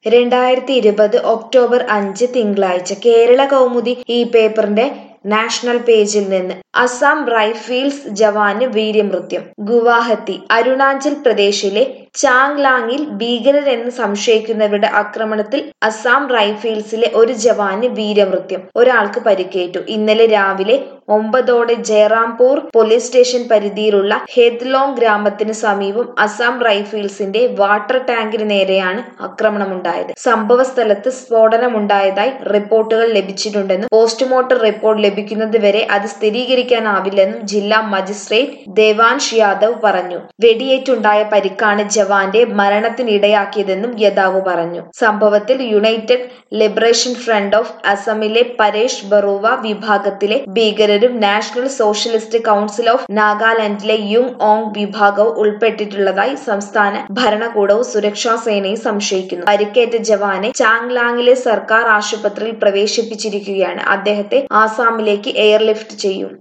രണ്ടായിരത്തി ഇരുപത് ഒക്ടോബർ അഞ്ച് തിങ്കളാഴ്ച കേരള കൗമുദി ഈ പേപ്പറിന്റെ നാഷണൽ പേജിൽ നിന്ന് അസം റൈഫിൾസ് ജവാന് വീരമൃത്യു ഗുവാഹത്തി അരുണാചൽ പ്രദേശിലെ ചാങ്ലാങ്ങിൽ ഭീകരരെന്ന് സംശയിക്കുന്നവരുടെ ആക്രമണത്തിൽ അസം റൈഫിൾസിലെ ഒരു ജവാന് വീരമൃത്യു ഒരാൾക്ക് പരിക്കേറ്റു ഇന്നലെ രാവിലെ ഒമ്പതോടെ ജയറാംപൂർ പോലീസ് സ്റ്റേഷൻ പരിധിയിലുള്ള ഹെദ്ലോങ് ഗ്രാമത്തിന് സമീപം അസം റൈഫിൾസിന്റെ വാട്ടർ ടാങ്കിന് നേരെയാണ് ആക്രമണമുണ്ടായത് സംഭവ സ്ഥലത്ത് സ്ഫോടനമുണ്ടായതായി റിപ്പോർട്ടുകൾ ലഭിച്ചിട്ടുണ്ടെന്നും പോസ്റ്റ്മോർട്ടം റിപ്പോർട്ട് ലഭിക്കുന്നത് വരെ അത് സ്ഥിരീകരിക്കാനാവില്ലെന്നും ജില്ലാ മജിസ്ട്രേറ്റ് ദേവാൻഷ് യാദവ് പറഞ്ഞു വെടിയേറ്റുണ്ടായ പരിക്കാണ് ജവാന്റെ മരണത്തിനിടയാക്കിയതെന്നും യദാവ് പറഞ്ഞു സംഭവത്തിൽ യുണൈറ്റഡ് ലിബറേഷൻ ഫ്രണ്ട് ഓഫ് അസമിലെ പരേഷ് ബറൂവ വിഭാഗത്തിലെ ഭീകരരും നാഷണൽ സോഷ്യലിസ്റ്റ് കൗൺസിൽ ഓഫ് നാഗാലാൻഡിലെ യുങ് ഓങ് വിഭാഗവും ഉൾപ്പെട്ടിട്ടുള്ളതായി സംസ്ഥാന ഭരണകൂടവും സുരക്ഷാ സേനയും സംശയിക്കുന്നു പരിക്കേറ്റ ജവാനെ ചാങ്ലാങ്ങിലെ സർക്കാർ ആശുപത്രിയിൽ പ്രവേശിപ്പിച്ചിരിക്കുകയാണ് അദ്ദേഹത്തെ ആസാമിലേക്ക് എയർലിഫ്റ്റ് ചെയ്യും